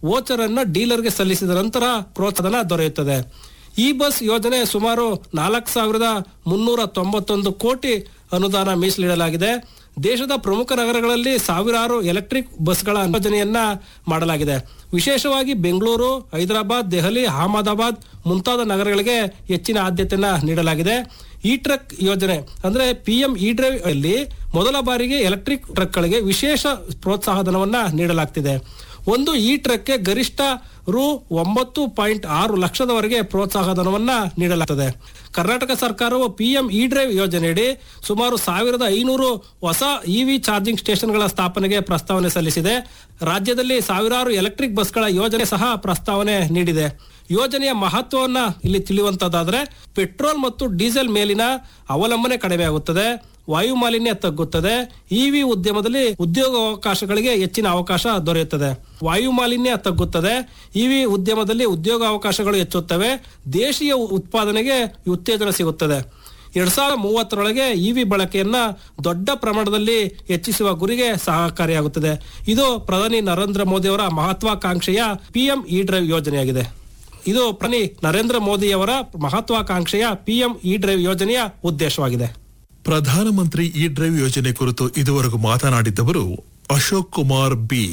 voucher ಅನ್ನ ಡೀಲರ್ಗೆ ಸಲ್ಲಿಸಿದ ನಂತರ ಪ್ರೋತ್ಸಾಹನ ದೊರೆಯುತ್ತದೆ ಈ ಬಸ್ ಯೋಜನೆ ಸುಮಾರು ನಾಲ್ಕು ಸಾವಿರದ ಮುನ್ನೂರ ತೊಂಬತ್ತೊಂದು ಕೋಟಿ ಅನುದಾನ ಮೀಸಲಿಡಲಾಗಿದೆ ದೇಶದ ಪ್ರಮುಖ ನಗರಗಳಲ್ಲಿ ಸಾವಿರಾರು ಎಲೆಕ್ಟ್ರಿಕ್ ಬಸ್ಗಳ ಯೋಜನೆಯನ್ನ ಮಾಡಲಾಗಿದೆ ವಿಶೇಷವಾಗಿ ಬೆಂಗಳೂರು ಹೈದರಾಬಾದ್ ದೆಹಲಿ ಅಹಮದಾಬಾದ್ ಮುಂತಾದ ನಗರಗಳಿಗೆ ಹೆಚ್ಚಿನ ಆದ್ಯತೆಯನ್ನ ನೀಡಲಾಗಿದೆ ಈ ಟ್ರಕ್ ಯೋಜನೆ ಅಂದ್ರೆ ಪಿ ಎಂ ಇ ಡ್ರೈವ್ ಅಲ್ಲಿ ಮೊದಲ ಬಾರಿಗೆ ಎಲೆಕ್ಟ್ರಿಕ್ ಟ್ರಕ್ಗಳಿಗೆ ವಿಶೇಷ ಪ್ರೋತ್ಸಾಹಧನವನ್ನ ನೀಡಲಾಗ್ತಿದೆ ಒಂದು ಈ ಟ್ರಕ್ಗೆ ಗರಿಷ್ಠ ರು ಒಂಬತ್ತು ಪಾಯಿಂಟ್ ಆರು ಲಕ್ಷದವರೆಗೆ ಪ್ರೋತ್ಸಾಹಧನವನ್ನ ನೀಡಲಾಗುತ್ತದೆ ಕರ್ನಾಟಕ ಸರ್ಕಾರವು ಪಿಎಂ ಇ ಡ್ರೈವ್ ಯೋಜನೆಯಡಿ ಸುಮಾರು ಸಾವಿರದ ಐನೂರು ಹೊಸ ಇವಿ ಚಾರ್ಜಿಂಗ್ ಸ್ಟೇಷನ್ಗಳ ಸ್ಥಾಪನೆಗೆ ಪ್ರಸ್ತಾವನೆ ಸಲ್ಲಿಸಿದೆ ರಾಜ್ಯದಲ್ಲಿ ಸಾವಿರಾರು ಎಲೆಕ್ಟ್ರಿಕ್ ಬಸ್ಗಳ ಯೋಜನೆ ಸಹ ಪ್ರಸ್ತಾವನೆ ನೀಡಿದೆ ಯೋಜನೆಯ ಮಹತ್ವವನ್ನ ಇಲ್ಲಿ ತಿಳಿಯುವಂತದ್ದಾದ್ರೆ ಪೆಟ್ರೋಲ್ ಮತ್ತು ಡೀಸೆಲ್ ಮೇಲಿನ ಅವಲಂಬನೆ ಕಡಿಮೆಯಾಗುತ್ತದೆ ವಾಯು ಮಾಲಿನ್ಯ ತಗ್ಗುತ್ತದೆ ಇವಿ ಉದ್ಯಮದಲ್ಲಿ ಉದ್ಯೋಗಾವಕಾಶಗಳಿಗೆ ಹೆಚ್ಚಿನ ಅವಕಾಶ ದೊರೆಯುತ್ತದೆ ವಾಯು ಮಾಲಿನ್ಯ ತಗ್ಗುತ್ತದೆ ಇವಿ ಉದ್ಯಮದಲ್ಲಿ ಉದ್ಯೋಗಾವಕಾಶಗಳು ಹೆಚ್ಚುತ್ತವೆ ದೇಶೀಯ ಉತ್ಪಾದನೆಗೆ ಉತ್ತೇಜನ ಸಿಗುತ್ತದೆ ಎರಡ್ ಸಾವಿರದ ಮೂವತ್ತರೊಳಗೆ ಇವಿ ಬಳಕೆಯನ್ನ ದೊಡ್ಡ ಪ್ರಮಾಣದಲ್ಲಿ ಹೆಚ್ಚಿಸುವ ಗುರಿಗೆ ಸಹಕಾರಿಯಾಗುತ್ತದೆ ಇದು ಪ್ರಧಾನಿ ನರೇಂದ್ರ ಮೋದಿ ಅವರ ಮಹತ್ವಾಕಾಂಕ್ಷೆಯ ಪಿಎಂ ಇ ಡ್ರೈವ್ ಯೋಜನೆಯಾಗಿದೆ ಇದು ಪ್ರಧಾನಿ ನರೇಂದ್ರ ಮೋದಿಯವರ ಮಹತ್ವಾಕಾಂಕ್ಷೆಯ ಪಿಎಂ ಇ ಡ್ರೈವ್ ಯೋಜನೆಯ ಉದ್ದೇಶವಾಗಿದೆ ಪ್ರಧಾನಮಂತ್ರಿ ಇ ಡ್ರೈವ್ ಯೋಜನೆ ಕುರಿತು ಇದುವರೆಗೂ ಮಾತನಾಡಿದ್ದವರು ಅಶೋಕ್ ಕುಮಾರ್ ಬಿ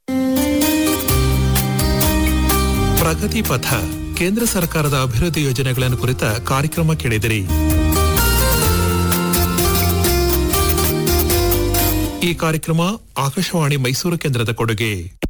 ಪ್ರಗತಿ ಪಥ ಕೇಂದ್ರ ಸರ್ಕಾರದ ಅಭಿವೃದ್ಧಿ ಯೋಜನೆಗಳನ್ನು ಕುರಿತ ಕಾರ್ಯಕ್ರಮ ಕೇಳಿದಿರಿ ಈ ಕಾರ್ಯಕ್ರಮ ಆಕಾಶವಾಣಿ ಮೈಸೂರು ಕೇಂದ್ರದ ಕೊಡುಗೆ